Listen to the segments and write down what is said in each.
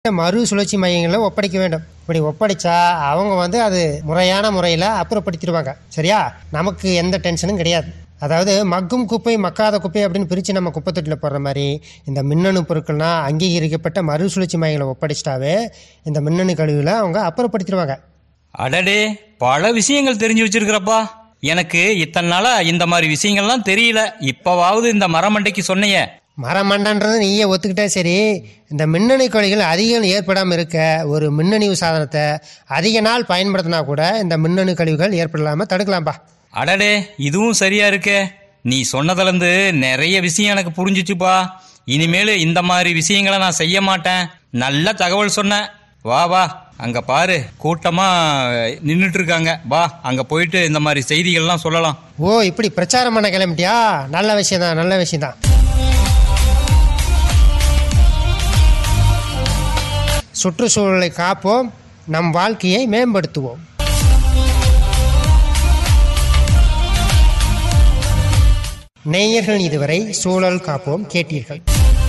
மறுசுழற்சி மையங்களில் ஒப்படைக்க வேண்டும் இப்படி ஒப்படைச்சா அவங்க வந்து அது முறையான முறையில் அப்புறப்படுத்திடுவாங்க சரியா நமக்கு எந்த டென்ஷனும் கிடையாது அதாவது மக்கும் குப்பை மக்காத குப்பை அப்படின்னு பிரித்து நம்ம குப்பை தொட்டியில் போடுற மாதிரி இந்த மின்னணு பொருட்கள்லாம் அங்கீகரிக்கப்பட்ட மறுசுழற்சி மையங்களை ஒப்படைச்சிட்டாவே இந்த மின்னணு கழிவுகளை அவங்க அப்புறப்படுத்திடுவாங்க அடடே பல விஷயங்கள் தெரிஞ்சு வச்சிருக்கிறப்பா எனக்கு இத்தனை நாளா இந்த மாதிரி விஷயங்கள்லாம் தெரியல இப்பவாவது இந்த மரமண்டைக்கு சொன்னையே மரமண்டன்றது நீயே ஒத்துக்கிட்டே சரி இந்த மின்னணு கழிவுகள் அதிகம் ஏற்படாமல் இருக்க ஒரு மின்னணிவு சாதனத்தை அதிக நாள் பயன்படுத்தினா கூட இந்த மின்னணு கழிவுகள் ஏற்படலாமல் தடுக்கலாம்ப்பா அடடே இதுவும் சரியா இருக்கே நீ சொன்னதுலேருந்து நிறைய விஷயம் எனக்கு புரிஞ்சிச்சுப்பா இனிமேல் இந்த மாதிரி விஷயங்களை நான் செய்ய மாட்டேன் நல்ல தகவல் சொன்ன வா வா அங்க பாரு கூட்டமா நின்றுட்டு இருக்காங்க வா அங்க போயிட்டு இந்த மாதிரி செய்திகள்லாம் சொல்லலாம் ஓ இப்படி பிரச்சாரம் பண்ண கிளம்பிட்டியா நல்ல விஷயம்தான் நல்ல விஷயம்தான் சுற்றுச்சூழலை காப்போம் நம் வாழ்க்கையை மேம்படுத்துவோம் நேயர்கள் இதுவரை சூழல் காப்போம் கேட்டீர்கள்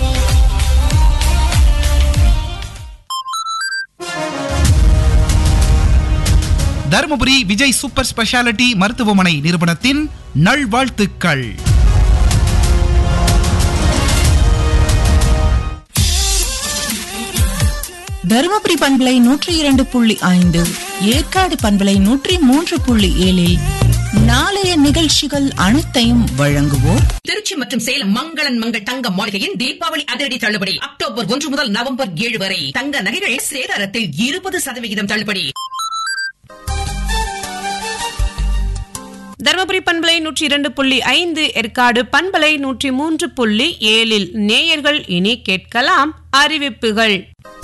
தருமபுரி விஜய் சூப்பர் ஸ்பெஷாலிட்டி மருத்துவமனை நிறுவனத்தின் நல்வாழ்த்துக்கள் தருமபுரி பண்பலை நூற்றி இரண்டு புள்ளி ஐந்து ஏற்காடு பண்பலை நூற்றி மூன்று புள்ளி ஏழில் நாளைய நிகழ்ச்சிகள் அனைத்தையும் வழங்குவோர் திருச்சி மற்றும் சேலம் மங்களன் மங்கள் தங்க மாளிகையின் தீபாவளி அதிரடி தள்ளுபடி அக்டோபர் ஒன்று முதல் நவம்பர் ஏழு வரை தங்க நகைகள் சேதாரத்தில் இருபது சதவிகிதம் தள்ளுபடி தருமபுரி பண்பலை நூற்றி இரண்டு புள்ளி ஐந்து ஏற்காடு பண்பலை நூற்றி மூன்று புள்ளி ஏழில் நேயர்கள் இனி கேட்கலாம் அறிவிப்புகள்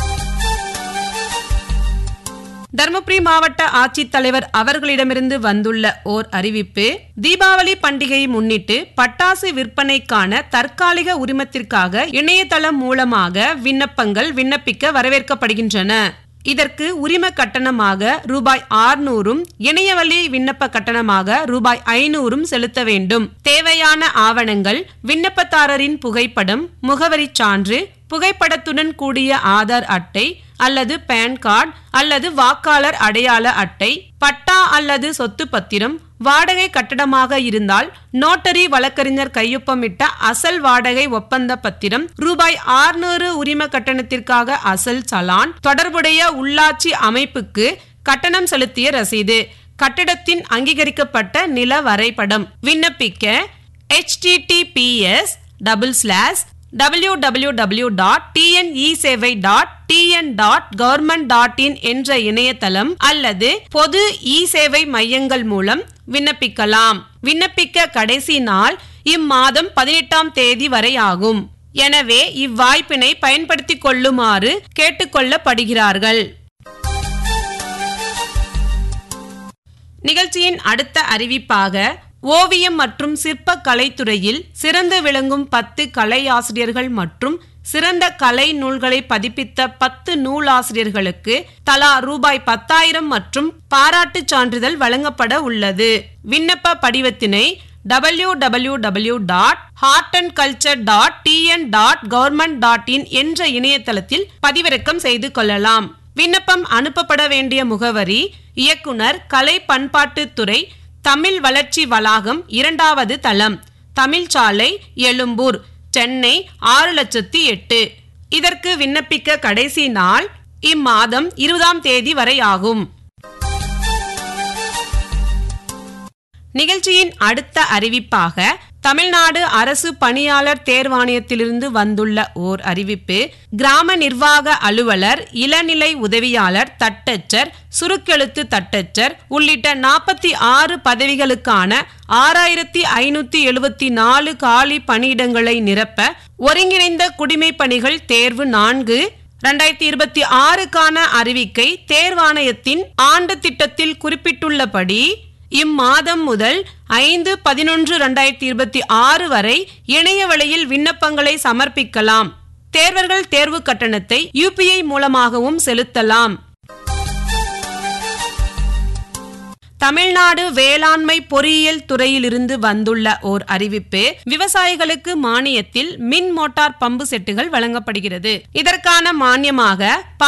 தருமபுரி மாவட்ட ஆட்சித்தலைவர் அவர்களிடமிருந்து வந்துள்ள ஓர் அறிவிப்பு தீபாவளி பண்டிகையை முன்னிட்டு பட்டாசு விற்பனைக்கான தற்காலிக உரிமத்திற்காக இணையதளம் மூலமாக விண்ணப்பங்கள் விண்ணப்பிக்க வரவேற்கப்படுகின்றன இதற்கு உரிம கட்டணமாக ரூபாய் ஆறுநூறும் இணையவழி விண்ணப்ப கட்டணமாக ரூபாய் ஐநூறும் செலுத்த வேண்டும் தேவையான ஆவணங்கள் விண்ணப்பதாரரின் புகைப்படம் முகவரி சான்று புகைப்படத்துடன் கூடிய ஆதார் அட்டை அல்லது பேன் கார்டு அல்லது வாக்காளர் அடையாள அட்டை பட்டா அல்லது சொத்து பத்திரம் வாடகை கட்டடமாக இருந்தால் நோட்டரி வழக்கறிஞர் கையொப்பமிட்ட அசல் வாடகை ஒப்பந்த பத்திரம் ரூபாய் ஆறுநூறு உரிம கட்டணத்திற்காக அசல் சலான் தொடர்புடைய உள்ளாட்சி அமைப்புக்கு கட்டணம் செலுத்திய ரசீது கட்டிடத்தின் அங்கீகரிக்கப்பட்ட நில வரைபடம் விண்ணப்பிக்க https double slash W W W dot TNE dot TN dot government dot in என்ற இணையதளம் அல்லது பொது இ சேவை மையங்கள் மூலம் விண்ணப்பிக்கலாம் விண்ணப்பிக்க கடைசி நாள் இம்மாதம் பதினெட்டாம் தேதி வரை ஆகும் எனவே இவ்வாய்ப்பினை பயன்படுத்திக் கொள்ளுமாறு கேட்டுக்கொள்ளப்படுகிறார்கள் நிகழ்ச்சியின் அடுத்த அறிவிப்பாக ஓவியம் மற்றும் சிற்ப கலைத்துறையில் சிறந்து விளங்கும் பத்து கலை ஆசிரியர்கள் மற்றும் சிறந்த கலை நூல்களை பதிப்பித்த பத்து நூலாசிரியர்களுக்கு தலா ரூபாய் பத்தாயிரம் மற்றும் பாராட்டுச் சான்றிதழ் வழங்கப்பட உள்ளது விண்ணப்ப படிவத்தினை W W W dot art and culture dot TN dot government dot in என்ற இணையதளத்தில் பதிவிறக்கம் செய்து கொள்ளலாம் விண்ணப்பம் அனுப்பப்பட வேண்டிய முகவரி இயக்குனர் கலை பண்பாட்டுத்துறை தமிழ் வளர்ச்சி வளாகம் இரண்டாவது தளம் தமிழ் சாலை எழும்பூர் சென்னை ஆறு லட்சத்தி எட்டு இதற்கு விண்ணப்பிக்க கடைசி நாள் இம்மாதம் இருபதாம் தேதி வரை ஆகும் நிகழ்ச்சியின் அடுத்த அறிவிப்பாக தமிழ்நாடு அரசு பணியாளர் தேர்வாணையத்திலிருந்து வந்துள்ள ஓர் அறிவிப்பு கிராம நிர்வாக அலுவலர் இளநிலை உதவியாளர் தட்டச்சர் சுருக்கெழுத்து தட்டச்சர் உள்ளிட்ட நாற்பத்தி ஆறு பதவிகளுக்கான ஆறாயிரத்தி ஐநூத்தி எழுபத்தி நாலு காலி பணியிடங்களை நிரப்ப ஒருங்கிணைந்த குடிமை பணிகள் தேர்வு நான்கு ரெண்டாயிரத்தி இருபத்தி ஆறுக்கான அறிவிக்கை தேர்வாணையத்தின் ஆண்டு திட்டத்தில் குறிப்பிட்டுள்ளபடி இம்மாதம் முதல் ஐந்து பதினொன்று ரெண்டாயிரத்தி இருபத்தி ஆறு வரை இணைய வழியில் விண்ணப்பங்களை சமர்ப்பிக்கலாம் தேர்வர்கள் தேர்வு கட்டணத்தை யூபிஐ மூலமாகவும் செலுத்தலாம் தமிழ்நாடு வேளாண்மை பொறியியல் துறையிலிருந்து வந்துள்ள ஓர் அறிவிப்பு விவசாயிகளுக்கு மானியத்தில் மின் மோட்டார் பம்பு செட்டுகள் வழங்கப்படுகிறது இதற்கான மானியமாக